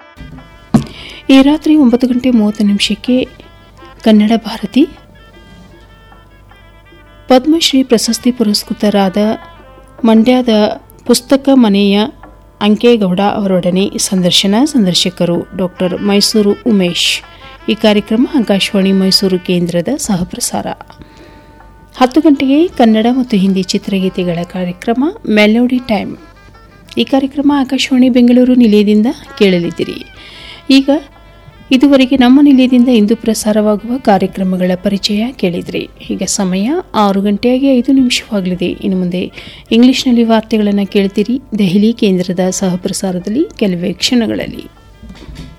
ಈ ರಾತ್ರಿ ಒಂಬತ್ತು ಗಂಟೆ ಮೂವತ್ತು ನಿಮಿಷಕ್ಕೆ ಕನ್ನಡ ಭಾರತಿ ಪದ್ಮಶ್ರೀ ಪ್ರಶಸ್ತಿ ಪುರಸ್ಕೃತರಾದ ಮಂಡ್ಯದ ಪುಸ್ತಕ ಮನೆಯ ಅಂಕೇಗೌಡ ಅವರೊಡನೆ ಸಂದರ್ಶನ ಸಂದರ್ಶಕರು ಡಾಕ್ಟರ್ ಮೈಸೂರು ಉಮೇಶ್ ಈ ಕಾರ್ಯಕ್ರಮ ಆಕಾಶವಾಣಿ ಮೈಸೂರು ಕೇಂದ್ರದ ಸಹಪ್ರಸಾರ ಹತ್ತು ಗಂಟೆಗೆ ಕನ್ನಡ ಮತ್ತು ಹಿಂದಿ ಚಿತ್ರಗೀತೆಗಳ ಕಾರ್ಯಕ್ರಮ ಮೆಲೋಡಿ ಟೈಮ್ ಈ ಕಾರ್ಯಕ್ರಮ ಆಕಾಶವಾಣಿ ಬೆಂಗಳೂರು ನಿಲಯದಿಂದ ಕೇಳಲಿದ್ದೀರಿ ಈಗ ಇದುವರೆಗೆ ನಮ್ಮ ನಿಲಯದಿಂದ ಇಂದು ಪ್ರಸಾರವಾಗುವ ಕಾರ್ಯಕ್ರಮಗಳ ಪರಿಚಯ ಕೇಳಿದ್ರಿ ಈಗ ಸಮಯ ಆರು ಗಂಟೆಯಾಗಿ ಐದು ನಿಮಿಷವಾಗಲಿದೆ ಇನ್ನು ಮುಂದೆ ಇಂಗ್ಲಿಷ್ನಲ್ಲಿ ವಾರ್ತೆಗಳನ್ನು ಕೇಳ್ತೀರಿ ದೆಹಲಿ ಕೇಂದ್ರದ ಸಹಪ್ರಸಾರದಲ್ಲಿ ಕೆಲವೇ ಕ್ಷಣಗಳಲ್ಲಿ